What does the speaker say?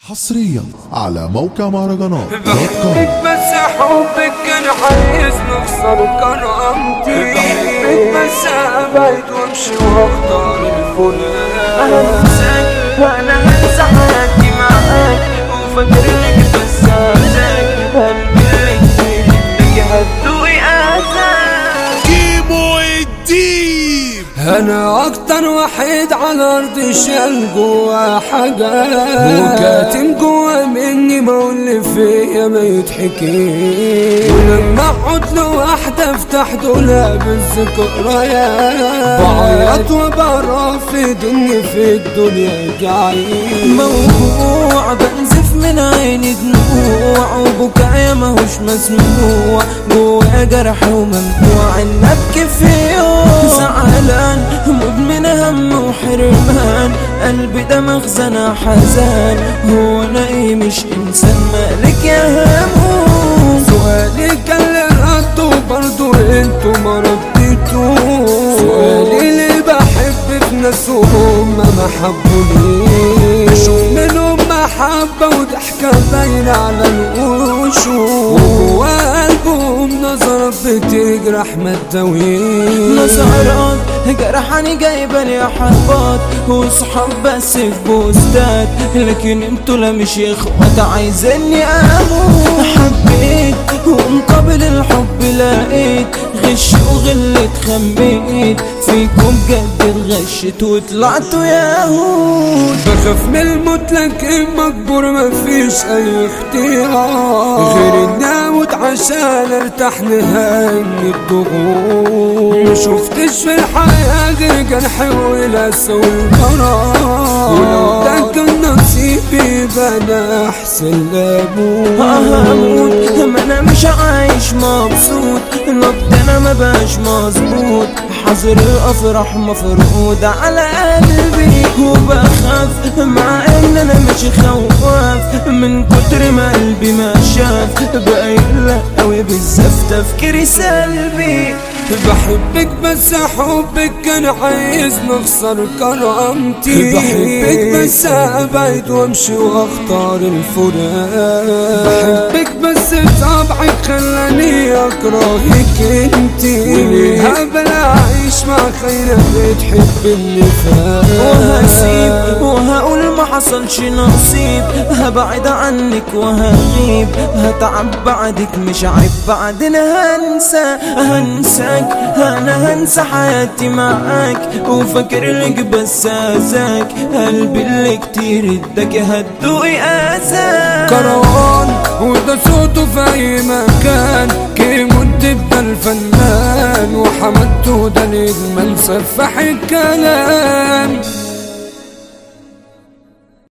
حصريا على موقع مهرجانات دوت كوم بحبك بس حبك كان عايز نخسر كرامتي بحبك بس ابعد وامشي واختار الفلان انا هنسى حياتي معاك وفاكرك بس عايزك قلبي اللي كتير هتدوقي اذاك كيمو الديب انا اكتر وحيد على ارض شال جوا حاجة وكاتم جوا مني بقول اللي فيا ما يتحكي ولما اقعد لوحدي افتح دولاب الذكريات بعيط وبرفض اني في الدنيا جعيد موجوع بنزف من عيني دموع وبكايا ماهوش مسموع جوا جرح وممنوع ان ابكي في يوم زعلان مدمن هم وحرمان قلبي ده مخزن حزان هو انا ايه مش انسان مالك يا هموم سؤالي كان اللي رده برضو انتوا ما رديتوش سؤالي ليه بحب في ناس وهم ما حبونيش شوف منهم محبة وضحكة باينة على الوشوش وجوا قلبهم نظرة بتجرح ما تداويش نظرات جرحاني جايبة لي حربات وصحاب بس في بوستات لكن انتوا لا مش اخوات عايزيني اموت حبيت ومقابل الحب لقيت غش وغلة خميت فيكم جد اتغشت وطلعتوا ياهود بخاف من الموت لكن مجبور مفيش اي اختيار غير اني اموت عشان ارتاح نهاية من الضغوط مشوفتش في الحياة غير جرح ولاسة والمرار ولو ده كان نصيبي يبقى انا احسن لابوك هموت ما انا مش عايش مبسوط الوقت انا ما بقاش مظبوط حظر الافراح مفروض على قلبي وبخاف مع ان انا مش خواف من كتر ما قلبي ما شاف بقى يقلق قوي بالزاف تفكيري سلبي بحبك بس حبك كان عايز نخسر كرامتي بحبك بس ابعد وامشي واختار الفراق بحبك بس طبعك خلاني اكرهك انتي وليها بلا اعيش مع خيرة بتحب النفاق وهسيب وهقول ما حصلش نصيب هبعد عنك وهغيب هتعب بعدك مش عيب بعدين هنسى هنساك انا هنسى حياتي معاك وفاكر لك بس اذاك قلبي اللي كتير اداك هتدوقي اذاك كروان وده صوته في اي مكان كيمو تبقى الفنان وحمدته ده نجم سفاح الكلام